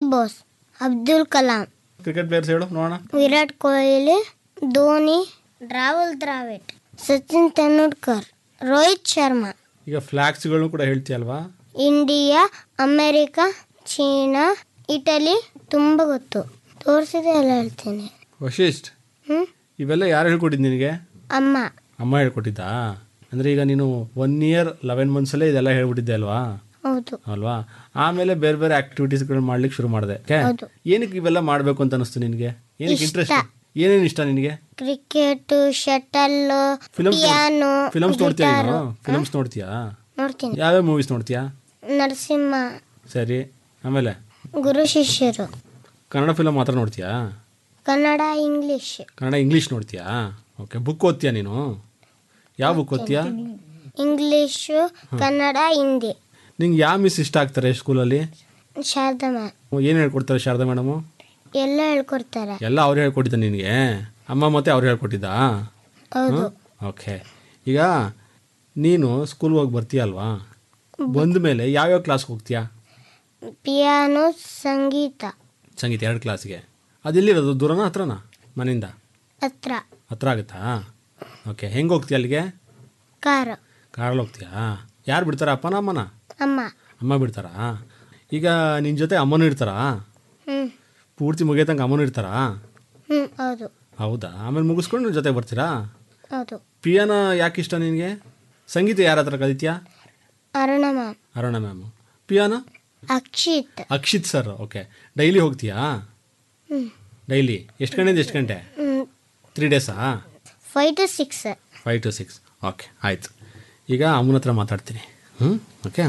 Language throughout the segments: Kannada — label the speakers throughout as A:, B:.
A: ಬೋಸ್ ಅಬ್ದುಲ್ ಕಲಾಂ
B: ಕ್ರಿಕೆಟ್ ಪ್ಲೇಯರ್ಸ್ ಹೇಳು ನೋಡೋಣ
A: ವಿರಾಟ್ ಕೊಹ್ಲಿ ಧೋನಿ ರಾಹುಲ್ ದ್ರಾವಿಡ್ ಸಚಿನ್ ತೆಂಡೂಲ್ಕರ್ ರೋಹಿತ್ ಶರ್ಮಾ
B: ಈಗ ಫ್ಲಾಗ್ಸ್ಗಳನ್ನು ಕೂಡ ಹೇಳ್ತೀಯಲ್ವಾ
A: ಇಂಡಿಯಾ ಅಮೆರಿಕ ಚೀನಾ ಇಟಲಿ ತುಂಬ ಗೊತ್ತು ತೋರಿಸಿದೆ ಎಲ್ಲ ಹೇಳ್ತೀನಿ
B: ವಶಿಷ್ಠ್
A: ಹ್ಞೂ
B: ಇವೆಲ್ಲ ಯಾರು ಹೇಳ್ಕೊಟ್ಟಿದ್ದು ನಿನಗೆ
A: ಅಮ್ಮ
B: ಅಮ್ಮ ಹೇಳ್ಕೊಟ್ಟಿದ್ದಾ ಅಂದರೆ ಈಗ ನೀನು ಒನ್ ಇಯರ್ ಲೆವೆನ್ ಮಂತ್ಸಲ್ಲೇ ಇದೆಲ್ಲ ಹೇಳ್ಬಿಟ್ಟಿದ್ದೆ ಅಲ್ವಾ
A: ಹೌದು
B: ಅಲ್ವಾ ಆಮೇಲೆ ಬೇರೆ ಬೇರೆ ಆಕ್ಟಿವಿಟೀಸ್ಗಳು ಮಾಡ್ಲಿಕ್ಕೆ ಶುರು ಮಾಡಿದೆ
A: ಹೌದು.
B: ಏನಕ್ಕೆ ಇವೆಲ್ಲ ಮಾಡಬೇಕು ಅಂತ ಅನಿಸ್ತು ನಿನಗೆ ಏನಕ್ಕೆ ಇಂಟ್ರೆಸ್ಟ್ ಏನೇನು ಇಷ್ಟ ನಿನಗೆ
A: cricket shuttle
B: films
A: piano
B: films ನೋಡ್ತೀಯಾ ನೀನು ಫಿಲಮ್ಸ್ ನೋಡ್ತೀಯಾ
A: ನೋಡ್ತೀನಿ
B: ಯಾವ್ಯಾವ ಮೂವೀಸ್ ನೋಡ್ತೀಯಾ
A: ನರಸಿಂಹ
B: ಸರಿ ಆಮೇಲೆ
A: ಗುರು ಶಿಷ್ಯರು
B: ಕನ್ನಡ ಫಿಲಮ್ ಮಾತ್ರ ನೋಡ್ತೀಯಾ
A: ಕನ್ನಡ ಇಂಗ್ಲಿಷ್
B: ಕನ್ನಡ ಇಂಗ್ಲೀಷ್ ನೋಡ್ತೀಯಾ ಓಕೆ ಬುಕ್ ಓದ್ತೀಯಾ ನೀನು ಯಾವ ಬುಕ್ ಓದ್ತೀಯಾ
A: ಇಂಗ್ಲಿಷು ಕನ್ನಡ ಹಿಂದಿ
B: ನಿಂಗೆ ಯಾವ ಮಿಸ್ ಇಷ್ಟ ಆಗ್ತಾರೆ ಸ್ಕೂಲಲ್ಲಿ
A: ಶಾರದಾ ಮ್ಯಾಮ್
B: ಏನು ಹೇಳ್ಕೊಡ್ತಾರೆ ಶಾರದಾ ಮೇಡಮು
A: ಎಲ್ಲ ಹೇಳ್ಕೊಡ್ತಾರೆ
B: ಎಲ್ಲ ಅವ್ರು ಹೇಳ್ಕೊಟ್ಟಿದ್ದ ನಿನಗೆ ಅಮ್ಮ ಮತ್ತೆ ಅವ್ರು ಹೇಳ್ಕೊಟ್ಟಿದ್ದಾ
A: ಹೌದು
B: ಓಕೆ ಈಗ ನೀನು ಸ್ಕೂಲ್ ಹೋಗಿ ಬರ್ತೀಯಲ್ವಾ ಬಂದ ಮೇಲೆ ಯಾವ್ಯಾವ ಕ್ಲಾಸ್ಗೆ ಹೋಗ್ತೀಯಾ
A: ಪಿಯಾನೋ ಸಂಗೀತ
B: ಸಂಗೀತ ಎರಡು ಕ್ಲಾಸ್ಗೆ ಅದೆಲ್ಲಿರೋದು ದೂರನಾ ಹತ್ರನಾ ಮನೆಯಿಂದ
A: ಹತ್ರ
B: ಹತ್ರ ಆಗುತ್ತಾ ಓಕೆ ಹೆಂಗೆ ಹೋಗ್ತೀಯ ಅಲ್ಲಿಗೆ
A: ಕಾರು
B: ಕಾರಲ್ಲಿ ಹೋಗ್ತೀಯಾ ಯಾರು ಬಿಡ್ತಾರ ಅಪ್ಪನ ಅಮ್ಮನ
A: ಅಮ್ಮ
B: ಅಮ್ಮ ಬಿಡ್ತಾರಾ ಈಗ ನಿನ್ನ ಜೊತೆ ಅಮ್ಮನೂ ಇರ್ತಾರಾ
A: ಹ್ಞೂ
B: ಪೂರ್ತಿ ಮುಗಿಯತಂಗೆ ಅಮ್ಮನೂ ಇರ್ತಾರಾ
A: ಹ್ಞೂ ಹೌದು
B: ಹೌದಾ ಆಮೇಲೆ ಮುಗಿಸ್ಕೊಂಡು ನಿನ್ನ ಜೊತೆ ಬರ್ತೀರಾ
A: ಹೌದು
B: ಪಿಯಾನ ಯಾಕೆ ಇಷ್ಟ ನಿನಗೆ ಸಂಗೀತ ಯಾರ ಹತ್ರ ಕಲಿತೀಯಾ
A: Aruna ma'am
B: Aruna ma'am piano
A: Akshit
B: Akshit sir okay daily ಹೋಗ್ತೀಯಾ
A: ಹ್ಞೂ
B: ಡೈಲಿ ಎಷ್ಟು ಗಂಟೆಯಿಂದ ಎಷ್ಟು ಗಂಟೆ
A: ಹ್ಞೂ
B: ತ್ರೀ ಡೇಸಾ
A: five to six
B: five to six okay ಆಯಿತು ಈಗ ಅಮ್ಮನ ಹತ್ರ ಮಾತಾಡ್ತೀನಿ ಹ್ಞೂ ಓಕೆ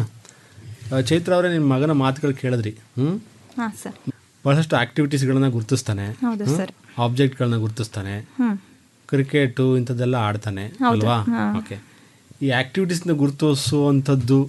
B: ಚೈತ್ರ ಅವರೇ ನಿಮ್ಮ ಮಗನ ಮಾತುಗಳು ಕೇಳಿದ್ರಿ ಹ್ಞೂ
C: ಹಾಂ ಸರ್
B: ಭಾಳಷ್ಟು ಆ್ಯಕ್ಟಿವಿಟೀಸ್ಗಳನ್ನ ಗುರುತಿಸ್ತಾನೆ
C: ಹೌದು ಸರ್
B: ಆಬ್ಜೆಕ್ಟ್ಗಳನ್ನ ಗುರುತಿಸ್ತಾನೆ
C: ಹ್ಞೂ
B: ಕ್ರಿಕೆಟು ಇಂಥದ್ದೆಲ್ಲ ಆಡ್ತಾನೆ ಅಲ್ವಾ ಓಕೆ ಈ ಆ್ಯಕ್ಟಿವಿಟೀಸ್ನ ಗುರುತಿಸುವಂಥದ್ದು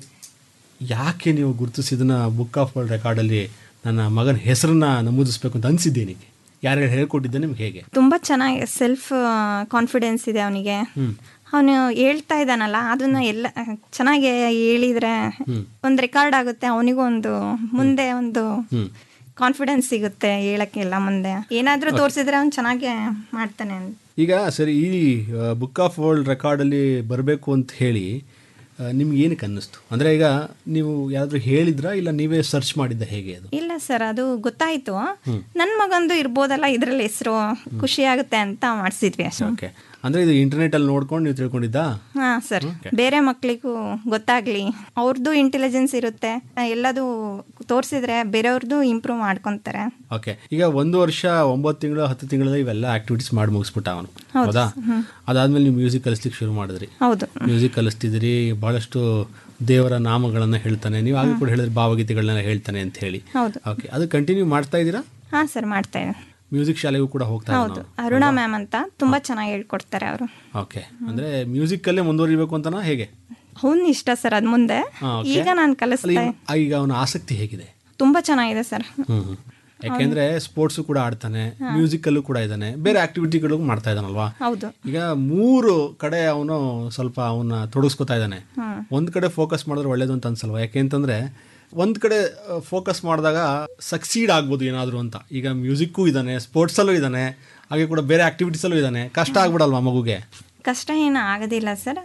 B: ಯಾಕೆ ನೀವು ಗುರುತಿಸಿದನ್ನ ಬುಕ್ ಆಫ್ ವರ್ಲ್ಡ್ ರೆಕಾರ್ಡಲ್ಲಿ ನನ್ನ ಮಗನ ಹೆಸರನ್ನ ನಮೂದಿಸ್ಬೇಕು ಅಂತ ಅನಿಸಿದ್ದೆ ನಿಮಗೆ ಯಾರ್ಯಾರು ಹೇಳ್ಕೊಟ್ಟಿದ್ದೆ ನಿಮ್ಗೆ ಹೇಗೆ
C: ತುಂಬ ಚೆನ್ನಾಗಿ ಸೆಲ್ಫ್ ಕಾನ್ಫಿಡೆನ್ಸ್ ಇದೆ ಅವನಿಗೆ ಅವನು ಹೇಳ್ತಾ ಇದ್ದಾನಲ್ಲ ಅದನ್ನ ಎಲ್ಲ ಚೆನ್ನಾಗಿ ಹೇಳಿದ್ರೆ ಒಂದು ರೆಕಾರ್ಡ್ ಆಗುತ್ತೆ ಅವನಿಗೂ ಒಂದು ಮುಂದೆ ಒಂದು ಕಾನ್ಫಿಡೆನ್ಸ್ ಸಿಗುತ್ತೆ ಹೇಳಕ್ಕೆಲ್ಲ ಮುಂದೆ ಏನಾದರೂ ತೋರಿಸಿದ್ರೆ ಅವ್ನು ಚೆನ್ನಾಗಿ ಮಾಡ್ತಾನೆ ಅಂತ
B: ಈಗ ಸರಿ ಈ ಬುಕ್ ಆಫ್ ವರ್ಲ್ಡ್ ರೆಕಾರ್ಡಲ್ಲಿ ಬರಬೇಕು ಅಂತ ಹೇಳಿ ಆ, ನಿಮ್ಗೆ ಏನಕ್ಕೆ ಅನ್ನಿಸ್ತು ಅಂದರೆ ಈಗ ನೀವು ಯಾರಾದರೂ ಹೇಳಿದ್ರಾ ಇಲ್ಲ ನೀವೇ ಸರ್ಚ್ ಮಾಡಿದ್ದ ಹೇಗೆ ಅದು
C: ಇಲ್ಲ ಸರ್ ಅದು ಗೊತ್ತಾಯ್ತು ನನ್ನ ಮಗಂದು ಇರ್ಬೋದಲ್ಲ ಇದ್ರಲ್ಲಿ ಹೆಸರು ಖುಷಿ ಆಗುತ್ತೆ ಅಂತ ಮಾಡಿಸಿದ್ವಿ ಅಷ್ಟೇ
B: ಓಕೆ ಅಂದರೆ ಇದು ಇಂಟರ್ನೆಟಲ್ಲಿ ನೋಡ್ಕೊಂಡು ನೀವು ತಿಳ್ಕೊಂಡಿದ್ದಾ
C: ಹಾ ಸರ್ ಬೇರೆ ಮಕ್ಕಳಿಗೂ ಗೊತ್ತಾಗ್ಲಿ ಅವ್ರದ್ದು ಇಂಟೆಲಿಜೆನ್ಸ್ ಇರುತ್ತೆ ಎಲ್ಲದು ತೋರಿಸಿದ್ರೆ ಬೇರೆಯವ್ರದ್ದು ಇಂಪ್ರೂವ್ ಮಾಡ್ಕೊಂತಾರೆ
B: ಓಕೆ ಈಗ ಒಂದು ವರ್ಷ ಒಂಬತ್ತು ತಿಂಗಳು ಹತ್ತು ತಿಂಗಳಲ್ಲಿ ಇವೆಲ್ಲ ಆಕ್ಟಿವಿಟೀಸ್ ಮಾಡಿ ಮುಗಿಸ್ಬಿಟ್ಟ ಅವನು ಹೌದಾ ಅದಾದ್ಮೇಲೆ ನೀವು ಮ್ಯೂಸಿಕ್ ಕಲಿಸ್ಲಿಕ್ಕೆ ಶುರು ಮಾಡಿದ್ರಿ
C: ಹೌದು
B: ಮ್ಯೂಸಿಕ್ ಕಲಿಸ್ತಿದ್ರಿ ಬಹಳಷ್ಟು ದೇವರ ನಾಮಗಳನ್ನ ಹೇಳ್ತಾನೆ ನೀವು ಆಗ ಕೂಡ ಹೇಳಿದ್ರಿ ಭಾವಗೀತೆಗಳನ್ನ ಹೇಳ್ತಾನೆ ಅಂತ ಹೇಳಿ
C: ಹೌದು
B: ಓಕೆ ಅದು ಕಂಟಿನ್ಯೂ ಮಾಡ್ತಾ ಇದ್ದೀರಾ
C: ಹಾ ಸರ್ ಮಾಡ್ತಾ ಇದ್ದೀನಿ
B: ಮ್ಯೂಸಿಕ್ ಶಾಲೆಗೂ ಕೂಡ ಹೋಗ್ತಾ
C: ಹೌದು
B: ಇದ್ದಾನೆ
C: ಅರುಣಾ ಮ್ಯಾಮ್ ಅಂತ ತುಂಬಾ ಚೆನ್ನಾಗಿ ಹೇಳ್ಕೊಡ್ತಾರೆ ಅವರು
B: ಓಕೆ ಅಂದ್ರೆ ಮ್ಯೂಸಿಕಲ್ಲೇ ಮುಂದುವರಿಬೇಕು ಅಂತನಾ ಹೇಗೆ
C: ಅವ್ನ್ ಇಷ್ಟ ಸರ್ ಅದ್ ಮುಂದೆ
B: ಹಾ, okay.
C: ಈಗ ನಾನು
B: ಅಲ್ಲಿ
C: ಕಲಿಸ್ತಾ
B: ಈಗ ಅವನ ಆಸಕ್ತಿ ಹೇಗಿದೆ
C: ತುಂಬಾ ಚೆನ್ನಾಗಿದೆ ಸರ್
B: ಹ್ಮ್ ಹ್ಮ್. ಯಾಕೆಂದ್ರೆ ಸ್ಪೋರ್ಟ್ಸ್ ಕೂಡ ಆಡ್ತಾನೆ ಮ್ಯೂಸಿಕಲ್ಲೂ ಕೂಡ ಇದ್ದಾನೆ ಬೇರೆ ಆಕ್ಟಿವಿಟಿಗಳು ಮಾಡ್ತಾ ಇದ್ದಾನಲ್ವಾ
C: ಹೌದು
B: ಈಗ ಮೂರು ಕಡೆ ಅವನು ಸ್ವಲ್ಪ ಅವನ್ನ ತೊಡಗಿಸ್ಕೊತಾ ಇದ್ದಾನೆ ಒಂದ್ ಕಡೆ ಫೋಕಸ್ ಮಾಡಿದ್ರೆ ಒಳ್ಳೇದು ಅಂತ ಅನ್ಸಲ್ವಾ ಯಾಕೆಂತಂದ್ರೆ ಒಂದ್ ಕಡೆ ಫೋಕಸ್ ಮಾಡಿದಾಗ ಸಕ್ಸೀಡ್ ಆಗ್ಬೋದು ಏನಾದ್ರು ಅಂತ ಈಗ ಮ್ಯೂಸಿಕ್ಕೂ ಇದ್ದಾನೆ ಸ್ಪೋರ್ಟ್ಸಲ್ಲೂ ಇದ್ದಾನೆ ಹಾಗೆ ಕೂಡ ಬೇರೆ ಆಕ್ಟಿವಿಟೀಸಲ್ಲೂ ಇದ್ದಾನೆ ಕಷ್ಟ ಆಗ್ಬಿಡಲ್ವಾ ಮಗುಗೆ
C: ಕಷ್ಟ ಏನು ಆಗೋದಿಲ್ಲ ಸರ್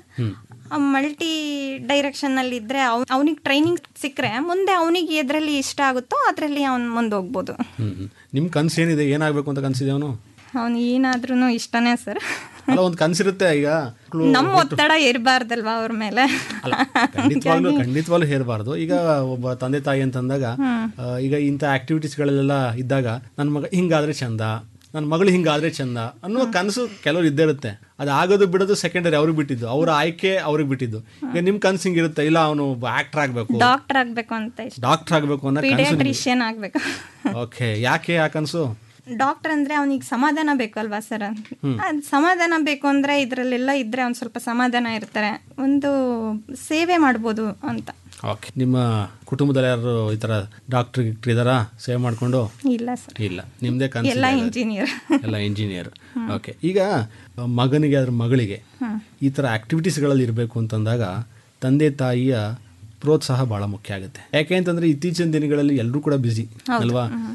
C: ಮಲ್ಟಿ ಡೈರೆಕ್ಷನ್ನಲ್ಲಿ ಇದ್ರೆ ಅವನಿಗೆ ಟ್ರೈನಿಂಗ್ ಸಿಕ್ಕರೆ ಮುಂದೆ ಅವನಿಗೆ ಎದ್ರಲ್ಲಿ ಇಷ್ಟ ಆಗುತ್ತೋ ಅದರಲ್ಲಿ ಅವ್ನು ಮುಂದೆ ಹೋಗ್ಬೋದು
B: ಹ್ಮ್ ಹ್ಮ್. ನಿಮ್ ಕನ್ಸು ಏನಿದೆ ಏನಾಗ್ಬೇಕು ಅಂತ ಕನ್ಸಿದೆ ಅವನು
C: ಅವ್ನು ಏನಾದ್ರೂ ಇಷ್ಟನೇ ಸರ್
B: ಅಲ್ಲ ಒಂದು ಕನ್ಸಿರುತ್ತೆ ಈಗ ಮಕ್ಳು-
C: ನಮ್ಮ ಒತ್ತಡ ಇರಬಾರ್ದಲ್ವಾ ಅವ್ರ ಮೇಲೆ
B: ಅಲ್ಲ ಖಂಡಿತವಾಗ್ಲೂ ಖಂಡಿತವಾಗ್ಲೂ ಹೇರಬಾರ್ದು ಈಗ ಒಬ್ಬ ತಂದೆ ತಾಯಿ ಅಂತಂದಾಗ ಆ, ಈಗ ಇಂಥ ಆಕ್ಟಿವಿಟೀಸ್ಗಳೆಲ್ಲ ಇದ್ದಾಗ ನನ್ನ ಮಗ ಹಿಂಗಾದ್ರೆ ಚಂದ ನನ್ನ ಮಗಳು ಹಿಂಗಾದ್ರೆ ಚಂದ ಅನ್ನುವ ಕನಸು ಕೆಲವ್ರು ಇದ್ದೇ ಇರುತ್ತೆ ಅದು ಆಗೋದು ಬಿಡೋದು ಸೆಕೆಂಡರಿ ಅವ್ರಿಗೆ ಬಿಟ್ಟಿದ್ದು ಅವ್ರ ಆಯ್ಕೆ ಅವ್ರಿಗೆ ಬಿಟ್ಟಿದ್ದು ಈಗ ನಿಮ್ ಕನ್ಸು ಹಿಂಗಿರುತ್ತೆ ಇಲ್ಲ ಅವನು ಆಕ್ಟರ್ ಆಗ್ಬೇಕು
C: ಡಾಕ್ಟರ್ ಆಗ್ಬೇಕು ಅಂತ ಇಷ್ಟ
B: ಡಾಕ್ಟರ್ ಆಗ್ಬೇಕು ಅನ್ನೋ ಕನಸು
C: ಪೀಡಿಯಾಟ್ರಿಷಿಯನ್ ಆಗ್ಬೇಕು
B: ಓಕೆ ಯಾಕೆ ಆ ಕನಸು
C: ಡಾಕ್ಟರ್ ಅಂದ್ರೆ ಅವನಿಗೆ ಸಮಾಧಾನ ಬೇಕು ಅಲ್ವಾ ಸರ್ ಅದ್ ಸಮಾಧಾನ ಬೇಕು ಅಂದ್ರೆ ಇದ್ರಲ್ಲೆಲ್ಲ ಇದ್ರೆ ಅವ್ನು ಸ್ವಲ್ಪ ಸಮಾಧಾನ ಇರ್ತಾರೆ ಒಂದು ಸೇವೆ ಮಾಡ್ಬೋದು ಅಂತ
B: ಓಕೆ ನಿಮ್ಮ ಕುಟುಂಬದಲ್ಲಿ ಯಾರು ಈ ಥರ ಡಾಕ್ಟರ್ ಗಿಕ್ಟರ್ ಇದಾರಾ ಸೇವ್ ಮಾಡಿಕೊಂಡು
C: ಇಲ್ಲ ಸರ್
B: ಇಲ್ಲ ನಿಮ್ದೇ ಕನಸು
C: ಎಲ್ಲ
B: ಇದೆ ಅದು.
C: ಇಂಜಿನಿಯರ್
B: ಎಲ್ಲ ಇಂಜಿನಿಯರ್ ಓಕೆ ಈಗ ಮಗನಿಗೆ ಅದ್ರ ಮಗಳಿಗೆ ಈ ಥರ ಆಕ್ಟಿವಿಟೀಸ್ಗಳಲ್ಲಿ ಇರಬೇಕು ಅಂತಂದಾಗ ತಂದೆ ತಾಯಿಯ ಪ್ರೋತ್ಸಾಹ ಬಹಳ ಮುಖ್ಯ ಆಗುತ್ತೆ ಯಾಕೆ ಅಂತಂದ್ರೆ ಇತ್ತೀಚಿನ ದಿನಗಳಲ್ಲಿ ಎಲ್ಲರೂ ಕೂಡ ಬ್ಯುಸಿ ಅಲ್ವಾ